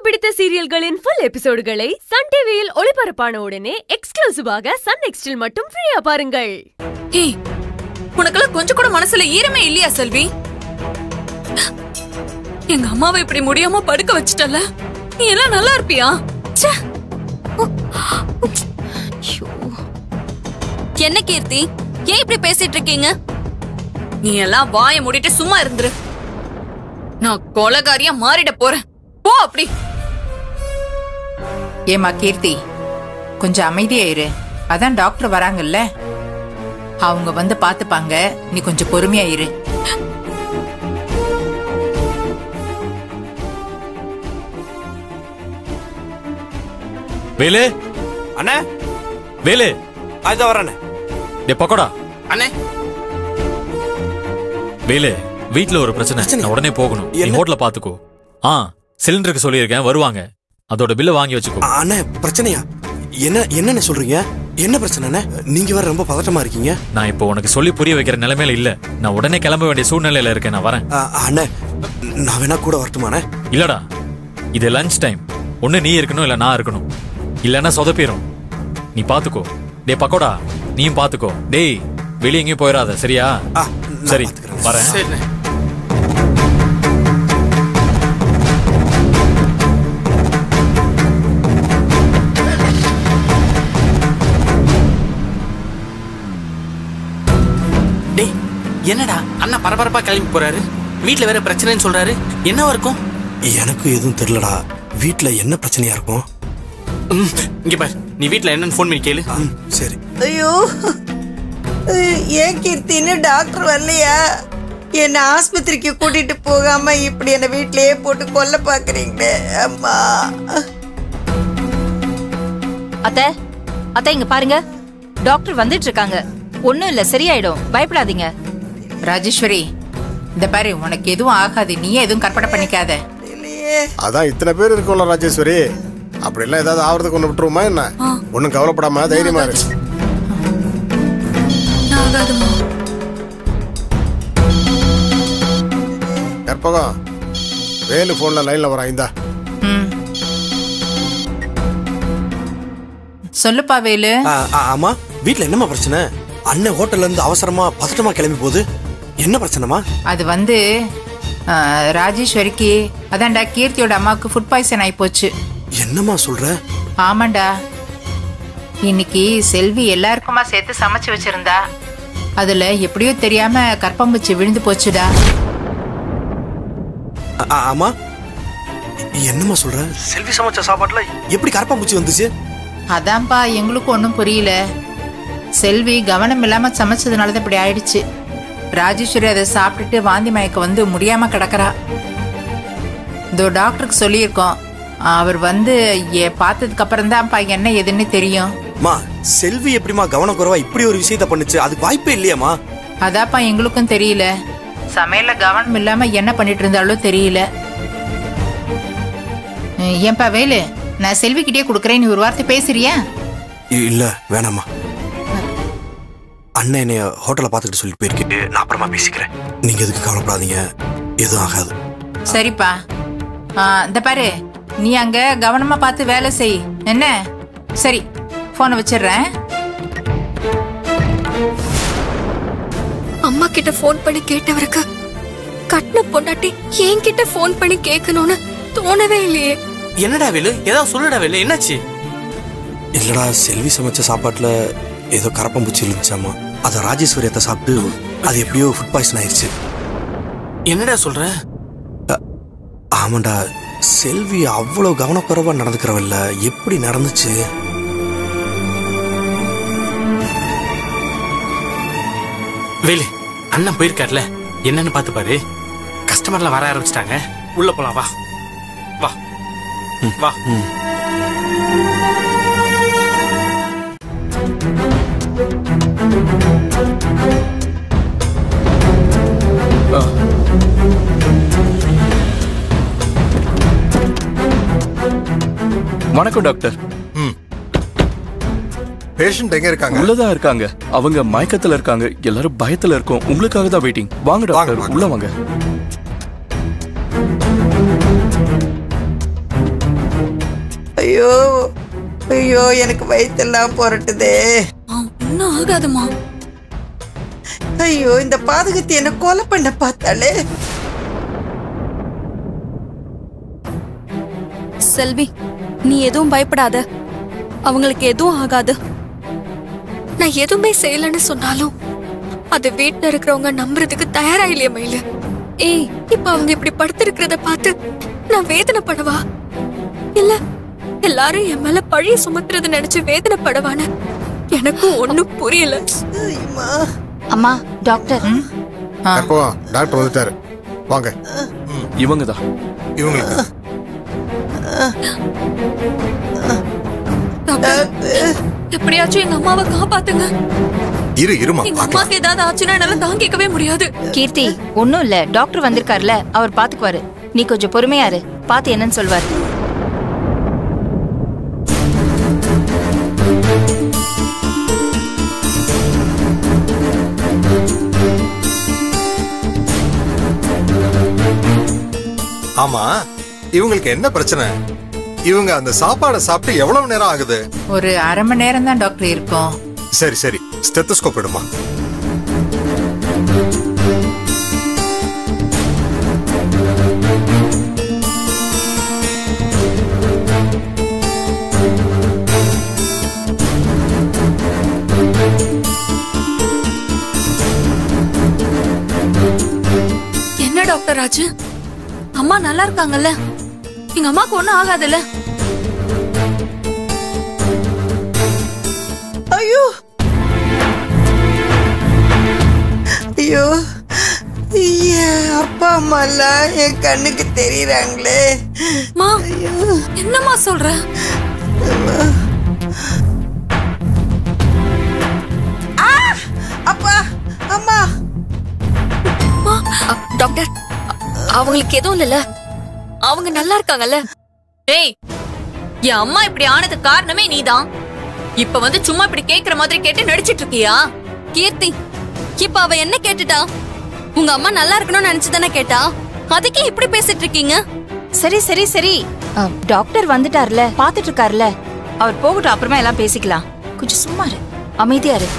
பிடித்த சீரியல்களின் full எபிசோடுகளை Sun டிவியில் ஒளிபரப்பான உடனே எக்ஸ்க்ளூசிவாக சன் நெக்ஸ்டில் மட்டும் ஃப்ரீயா பாருங்கள் ஏய் உனக்கெல்லாம் கொஞ்சம் கூட மனசுல ஈரமே இல்லையா செல்வி எங்க அம்மாவை இப்படி முடியாம படுக்க வச்சுட்டல நீ எல்லாம் நல்லா இருப்பியா ச்சே. ஐயோ. என்ன கீர்த்தி ஏன் இப்படி பேசிட்டு இருக்கீங்க நீ எல்லாம் வாயை மூடிட்டு சும்மா இருந்துரு நான் கொலகாரியா மாறிட போறேன் போ அப்படி ஏமா கீர்த்தி கொஞ்சம் அமைதியா இரு அதான் டாக்டர் வராங்கல்ல அவங்க வந்து பாத்துப்பாங்க நீ கொஞ்சம் பொறுமையா இரு வேலு அண்ணே வேலு அதுதான் வரேண்ணே டே பக்கோடா அண்ணே வேலு வீட்ல ஒரு பிரச்சனை பிரச்சனை? நான் உடனே போகணும் நீ என்ன? ஹோட்டல்ல பாத்துக்கோ ஆ சிலிண்டருக்கு சொல்லியிருக்கேன் வருவாங்க அதோட பில்ல வாங்கி வச்சுக்கோ அ- அண்ணே பிரச்சனையா என்ன என்னண்ணே சொல்றீங்க என்ன பிரச்சனைண்ணே நீங்க வேற ரொம்ப பதட்டமா இருக்கீங்க நான் இப்போ உனக்கு சொல்லி புரிய வைக்கிற நிலைமையில இல்ல நான் உடனே கிளம்ப வேண்டிய சூழ்நிலையில இருக்கேன் நான் வரேன் அ, அண்ணே நான் வேணா கூட வரட்டுமாண்ணே இல்லடா இது லஞ்ச் டைம் ஒண்ணு நீ இருக்கணும் இல்ல நான் இருக்கணும் இல்லன்னா சொதப்பிரும் நீ பாத்துக்கோ டேய் பக்கோடா நீயும் பாத்துக்கோ டேய் வெளிய எங்கேயும் போயிடாத சரியா ஆ, நான் சரி பாத்துக்கறேன். வரேன் சரிண்ணே டேய் என்னடா அண்ணா பரபரப்பா கிளம்பி போறாரு வீட்ல வேற பிரச்சனைன்னு சொல்றாரு என்னவா இருக்கும் எனக்கு எதுவும் தெரியலடா வீட்ல என்ன பிரச்சனையா இருக்கும் ம், இங்க பாரு நீ வீட்ல என்னன்னு ஃபோன் பண்ணி கேளு ம், சரி ஐயோ அஹ், ஏன் கீர்த்தின்னு டாக்டர் வரலையா என்ன ஆஸ்பத்திரிக்கு கூட்டிட்டு போகாம இப்படி என்ன வீட்லயே போட்டு கொல்ல பாக்குறீங்களே அம்மா அத்தை அத்தை இங்க பாருங்க டாக்டர் வந்துட்டு இருக்காங்க ஒண்ணும் இல்ல சரியாயிடும் பயப்படாதீங்க ராஜேஸ்வரி இந்த பாரு உனக்கு எதுவும் ஆகாது நீயே எதுவும் கற்பனை பண்ணிக்காத இல்லையே அதான் இத்தனை பேர் இருக்கோம்ல ராஜேஸ்வரி அப்படிலாம் ஏதாவது ஆவறதுக்கு ஒண்ணு விட்டுருவோமா என்ன ஒண்ணும் கவலைப்படாம தைரியமா இரு ஆகாதுமா கற்பகம் வேலு போன்ல லைன்ல வரான் இந்தா ம். சொல்லுப்பா வேலு ஆ, ஆ, ஆமா வீட்ல என்னம்மா பிரச்சனை அண்ணன் ஹோட்டல்ல இருந்து அவசரமா பதட்டமா கிளம்பி போகுது என்ன பிரச்சனைமா அது வந்து ஆ, ராஜேஸ்வரிக்கு அதான்டா கீர்த்தியோட அம்மாவுக்கு ஃபுட் பாய்சன் ஆயிப்போச்சு என்னம்மா சொல்ற ஆமாண்டா இன்னைக்கு செல்வி எல்லாருக்குமா சேர்த்து சமைச்சு வச்சிருந்தா அதுல எப்படியோ தெரியாம கற்பம்பூச்சி விழுந்து போச்சுடா ஆ, ஆ, ஆமா என்னம்மா சொல்ற செல்வி சமைச்ச சாப்பாட்டுல எப்படி கரப்பாம்பூச்சி வந்துச்சு அதான்ப்பா எங்களுக்கும் ஒன்றும் புரியல செல்வி கவனம் இல்லாம சமைச்சதுனால தான் இப்படி ஆயிடுச்சு ராஜேஸ்வரி அதை சாப்பிட்டுட்டு வாந்தி மயக்கம் வந்து முடியாம கிடக்குறா இதோ டாக்டருக்கு சொல்லியிருக்கோம் அவர் வந்து எ- பார்த்ததுக்கு அப்புறம் தான்ப்பா என்ன ஏதுன்னு தெரியும் மா செல்வி எப்படிமா கவனக்குறைவா இப்படி ஒரு விஷயத்த பண்ணுச்சு அதுக்கு வாய்ப்பே இல்லையாமா அதாப்பா எங்களுக்கும் தெரியல சமையல்ல கவனம் இல்லாம என்ன பண்ணிட்டு இருந்தாலும் தெரியல அஹ், ஏன்பா வேலு நான் செல்வி கிட்டே கொடுக்குறேன் நீ ஒரு வார்த்தை பேசுறியா இ- இல்ல வேணாம்மா அண்ணன் என்னைய ஹோட்டல்ல பாத்துக்கிட்டு சொல்லிட்டு போயிருக்கு நான் அப்புறமா பேசிக்கிறேன் நீங்க எதுக்கு கவலைப்படாதீங்க எதுவும் ஆகாது சரிப்பா ஆ, இந்த பாரு நீ அங்க கவனமா பார்த்து வேலை செய் என்ன சரி போனை வச்சிடுறேன் அம்மா கிட்ட ஃபோன் பண்ணி கேட்டவருக்கு கட்டின பொண்டாட்டி என்கிட்ட ஃபோன் பண்ணி கேட்கணும்னு தோணவே இல்லையே என்னடா வேலு ஏதாவது சொல்லுடா வேலு என்னாச்சு இல்லடா செல்வி சமைச்ச சாப்பாட்டுல ஏதோ கரப்பாம்பூச்சி இருந்துச்சாமா அதை ராஜேஸ்வரியத்தை சாப்பிட்டு அது எப்படியோ ஃபுட் பாய்சன் ஆயிருச்சு என்னடா சொல்ற ஆமாண்டா செல்வி அவ்வளவு கவனக்குறைவா நடந்துக்கிறவல்ல எப்படி நடந்துச்சு வேலு அண்ணன் போயிருக்கார்ல என்னன்னு பார்த்து பாரு கஸ்டமர்லாம் வர ஆரம்பிச்சிட்டாங்க உள்ள போலாம் வா வா வா வணக்கம் டாக்டர் பேஷண்ட் எங்க இருக்காங்க உள்ளதான் இருக்காங்க அவங்க மயக்கத்துல இருக்காங்க எல்லாரும் பயத்துல இருக்கோம் உங்களுக்காக தான் வெயிட்டிங் வாங்க டாக்டர் வாங்க. உள்ள வாங்க ஐயோ ஐயோ எனக்கு வயிற்றெல்லாம் புரட்டுதே ஒன்னும் ஆகாதுமா ஐயோ இந்த பாதகத்தை என்ன கொலை பண்ண பார்த்தாலே செல்வி நீ எதுவும் பயப்படாத அவங்களுக்கு எதுவும் ஆகாது நான் எதுவுமே செய்யலன்னு சொன்னாலும் அது வீட்டுல இருக்கிறவங்க நம்புறதுக்கு தயாரா இல்லையா மயிலு ஏய் இப்ப அவங்க இப்படி படுத்திருக்கிறத பார்த்து நான் வேதனைப்படவா இல்ல எல்லாரும் என் மேல பழிய சுமத்துறது நினைச்சு வேதனைப்படவான்னு எனக்கும் ஒண்ணும் புரியல அம்மா டாக்டர் எப்போ டாக்டர் வந்துட்டாரு வாங்க இவங்க தான் இவங்களுக்கு டாக்டர் எப்படியாச்சும் எங்க அம்மாவை காப்பாத்துங்க இரு இருமா எங்க பார்க்கலாம் அம்மாக்கு ஏதாவது ஆச்சுன்னா என்னால தாங்கிக்கவே முடியாது கீர்த்தி ஒண்ணும் இல்ல டாக்டர் வந்திருக்காருல அவர் பாத்துக்குவாரு நீ கொஞ்சம் பொறுமையா இரு பாத்து என்னன்னு சொல்வாரு ஆமா இவங்களுக்கு என்ன பிரச்சனை இவங்க அந்த சாப்பாடை சாப்பிட்டு எவ்வளவு நேரம் ஆகுது ஒரு அரை மணி நேரம் தான் டாக்டர் இருக்கும் சரி சரி ஸ்டெத்தஸ்கோப் எடுமா என்ன டாக்டர் ராஜு அம்மா நல்லா இருக்காங்கல்ல எங்க அம்மாக்கு ஒண்ணும் ஆகாதுல்ல ஐயோ ஐயோ என் அப்பா அம்மா எல்லாம் என் கண்ணுக்கு தெரியறாங்களே மா என்னம்மா சொல்ற ஆ! அப்பா அம்மா அ, டாக்டர் அ- அவங்களுக்கு எதுவும் இல்லைல்ல அவங்க நல்லா இருக்காங்கல்ல டேய் என் அம்மா இப்படி ஆனது காரணமே நீதான் இப்ப வந்து சும்மா இப்படி கேக்குற மாதிரி கேட்டு நடிச்சிட்டு இருக்கியா கீர்த்தி இப்ப அவ என்ன கேட்டுட்டா உங்க அம்மா நல்லா இருக்கணும்னு நினைச்சு தானே கேட்டா அதுக்கே இப்படி பேசிட்டு இருக்கீங்க சரி சரி சரி அ, டாக்டர் வந்துட்டார்ல பாத்துட்டு இருக்காருல அவர் போகட்டும் அப்புறமா எல்லாம் பேசிக்கலாம் கொஞ்சம் சும்மா இரு அமைதியா இரு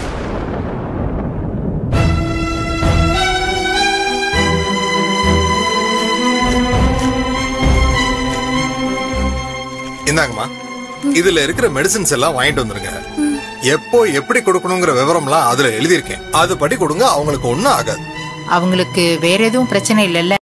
இந்தாங்கம்மா இதுல இருக்கிற மெடிசின்ஸ் எல்லாம் வாங்கிட்டு வந்துருங்க எப்போ எப்படி கொடுக்கணுங்கிற விவரம்லாம் அதுல எழுதியிருக்கேன் அது படி கொடுங்க அவங்களுக்கு ஒண்ணும் ஆகாது அவங்களுக்கு வேற எதுவும் பிரச்சனை இல்லைல்ல